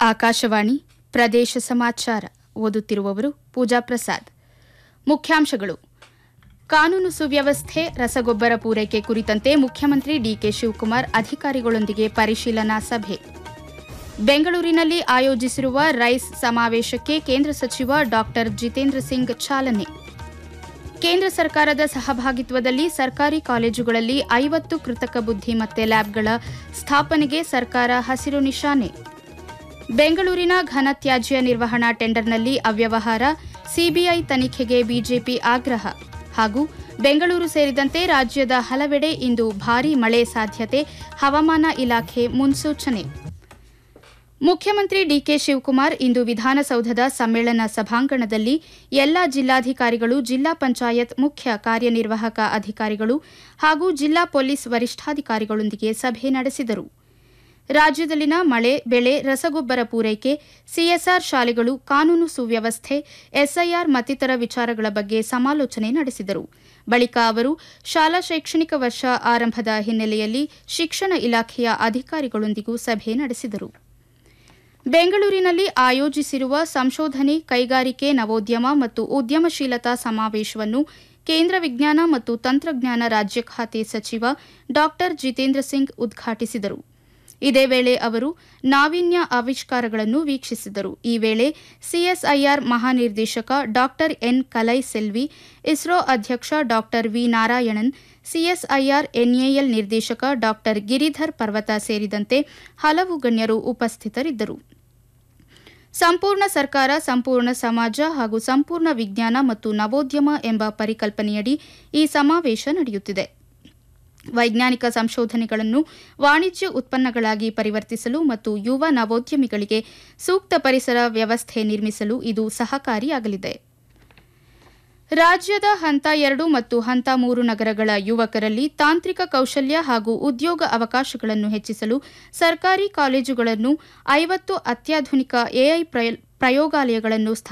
ಆಕಾಶವಾಣಿ ಪ್ರದೇಶ ಸಮಾಚಾರ ಓದುತ್ತಿರುವವರು ಪೂಜಾ ಪ್ರಸಾದ್ ಮುಖ್ಯಾಂಶಗಳು ಕಾನೂನು ಸುವ್ಯವಸ್ಥೆ ರಸಗೊಬ್ಬರ ಪೂರೈಕೆ ಕುರಿತಂತೆ ಮುಖ್ಯಮಂತ್ರಿ ಡಿಕೆ ಶಿವಕುಮಾರ್ ಅಧಿಕಾರಿಗಳೊಂದಿಗೆ ಪರಿಶೀಲನಾ ಸಭೆ ಬೆಂಗಳೂರಿನಲ್ಲಿ ಆಯೋಜಿಸಿರುವ ರೈಸ್ ಸಮಾವೇಶಕ್ಕೆ ಕೇಂದ್ರ ಸಚಿವ ಡಾ ಜಿತೇಂದ್ರ ಸಿಂಗ್ ಚಾಲನೆ ಕೇಂದ್ರ ಸರ್ಕಾರದ ಸಹಭಾಗಿತ್ವದಲ್ಲಿ ಸರ್ಕಾರಿ ಕಾಲೇಜುಗಳಲ್ಲಿ ಐವತ್ತು ಕೃತಕ ಬುದ್ಧಿಮತ್ತೆ ಲ್ಯಾಬ್ಗಳ ಸ್ಥಾಪನೆಗೆ ಸರ್ಕಾರ ಹಸಿರು ನಿಶಾನೆ ಬೆಂಗಳೂರಿನ ಘನತ್ಯಾಜ್ಯ ನಿರ್ವಹಣಾ ಟೆಂಡರ್ನಲ್ಲಿ ಅವ್ಯವಹಾರ ಸಿಬಿಐ ತನಿಖೆಗೆ ಬಿಜೆಪಿ ಆಗ್ರಹ ಹಾಗೂ ಬೆಂಗಳೂರು ಸೇರಿದಂತೆ ರಾಜ್ಯದ ಹಲವೆಡೆ ಇಂದು ಭಾರೀ ಮಳೆ ಸಾಧ್ಯತೆ ಹವಾಮಾನ ಇಲಾಖೆ ಮುನ್ಸೂಚನೆ ಮುಖ್ಯಮಂತ್ರಿ ಡಿಕೆ ಶಿವಕುಮಾರ್ ಇಂದು ವಿಧಾನಸೌಧದ ಸಮ್ಮೇಳನ ಸಭಾಂಗಣದಲ್ಲಿ ಎಲ್ಲಾ ಜಿಲ್ಲಾಧಿಕಾರಿಗಳು ಜಿಲ್ಲಾ ಪಂಚಾಯತ್ ಮುಖ್ಯ ಕಾರ್ಯನಿರ್ವಾಹಕ ಅಧಿಕಾರಿಗಳು ಹಾಗೂ ಜಿಲ್ಲಾ ಪೊಲೀಸ್ ವರಿಷ್ಠಾಧಿಕಾರಿಗಳೊಂದಿಗೆ ಸಭೆ ನಡೆಸಿದರು ರಾಜ್ಯದಲ್ಲಿನ ಮಳೆ ಬೆಳೆ ರಸಗೊಬ್ಬರ ಪೂರೈಕೆ ಸಿಎಸ್ಆರ್ ಶಾಲೆಗಳು ಕಾನೂನು ಸುವ್ಯವಸ್ಥೆ ಎಸ್ಐಆರ್ ಮತ್ತಿತರ ವಿಚಾರಗಳ ಬಗ್ಗೆ ಸಮಾಲೋಚನೆ ನಡೆಸಿದರು ಬಳಿಕ ಅವರು ಶಾಲಾ ಶೈಕ್ಷಣಿಕ ವರ್ಷ ಆರಂಭದ ಹಿನ್ನೆಲೆಯಲ್ಲಿ ಶಿಕ್ಷಣ ಇಲಾಖೆಯ ಅಧಿಕಾರಿಗಳೊಂದಿಗೂ ಸಭೆ ನಡೆಸಿದರು ಬೆಂಗಳೂರಿನಲ್ಲಿ ಆಯೋಜಿಸಿರುವ ಸಂಶೋಧನೆ ಕೈಗಾರಿಕೆ ನವೋದ್ಯಮ ಮತ್ತು ಉದ್ಯಮಶೀಲತಾ ಸಮಾವೇಶವನ್ನು ಕೇಂದ್ರ ವಿಜ್ಞಾನ ಮತ್ತು ತಂತ್ರಜ್ಞಾನ ರಾಜ್ಯ ಖಾತೆ ಸಚಿವ ಡಾ ಜಿತೇಂದ್ರ ಸಿಂಗ್ ಉದ್ಘಾಟಿಸಿದರು ಇದೇ ವೇಳೆ ಅವರು ನಾವೀನ್ಯ ಆವಿಷ್ಕಾರಗಳನ್ನು ವೀಕ್ಷಿಸಿದರು ಈ ವೇಳೆ ಸಿಎಸ್ಐಆರ್ ಮಹಾನಿರ್ದೇಶಕ ಡಾ ಎನ್ ಕಲೈ ಸೆಲ್ವಿ ಇಸ್ರೋ ಅಧ್ಯಕ್ಷ ಡಾ ವಿ ನಾರಾಯಣನ್ ಸಿಎಸ್ಐಆರ್ ಎನ್ಎಎಲ್ ನಿರ್ದೇಶಕ ಡಾ ಗಿರಿಧರ್ ಪರ್ವತ ಸೇರಿದಂತೆ ಹಲವು ಗಣ್ಯರು ಉಪಸ್ಥಿತರಿದ್ದರು ಸಂಪೂರ್ಣ ಸರ್ಕಾರ ಸಂಪೂರ್ಣ ಸಮಾಜ ಹಾಗೂ ಸಂಪೂರ್ಣ ವಿಜ್ಞಾನ ಮತ್ತು ನವೋದ್ಯಮ ಎಂಬ ಪರಿಕಲ್ಪನೆಯಡಿ ಈ ಸಮಾವೇಶ ನಡೆಯುತ್ತಿದೆ ವೈಜ್ಞಾನಿಕ ಸಂಶೋಧನೆಗಳನ್ನು ವಾಣಿಜ್ಯ ಉತ್ಪನ್ನಗಳಾಗಿ ಪರಿವರ್ತಿಸಲು ಮತ್ತು ಯುವ ನವೋದ್ಯಮಿಗಳಿಗೆ ಸೂಕ್ತ ಪರಿಸರ ವ್ಯವಸ್ಥೆ ನಿರ್ಮಿಸಲು ಇದು ಸಹಕಾರಿಯಾಗಲಿದೆ ರಾಜ್ಯದ ಹಂತ ಎರಡು ಮತ್ತು ಹಂತ ಮೂರು ನಗರಗಳ ಯುವಕರಲ್ಲಿ ತಾಂತ್ರಿಕ ಕೌಶಲ್ಯ ಹಾಗೂ ಉದ್ಯೋಗ ಅವಕಾಶಗಳನ್ನು ಹೆಚ್ಚಿಸಲು ಸರ್ಕಾರಿ ಕಾಲೇಜುಗಳನ್ನು ಐವತ್ತು ಅತ್ಯಾಧುನಿಕ ಎಐ ಪ್ರಯೋಗಾಲಯಗಳನ್ನು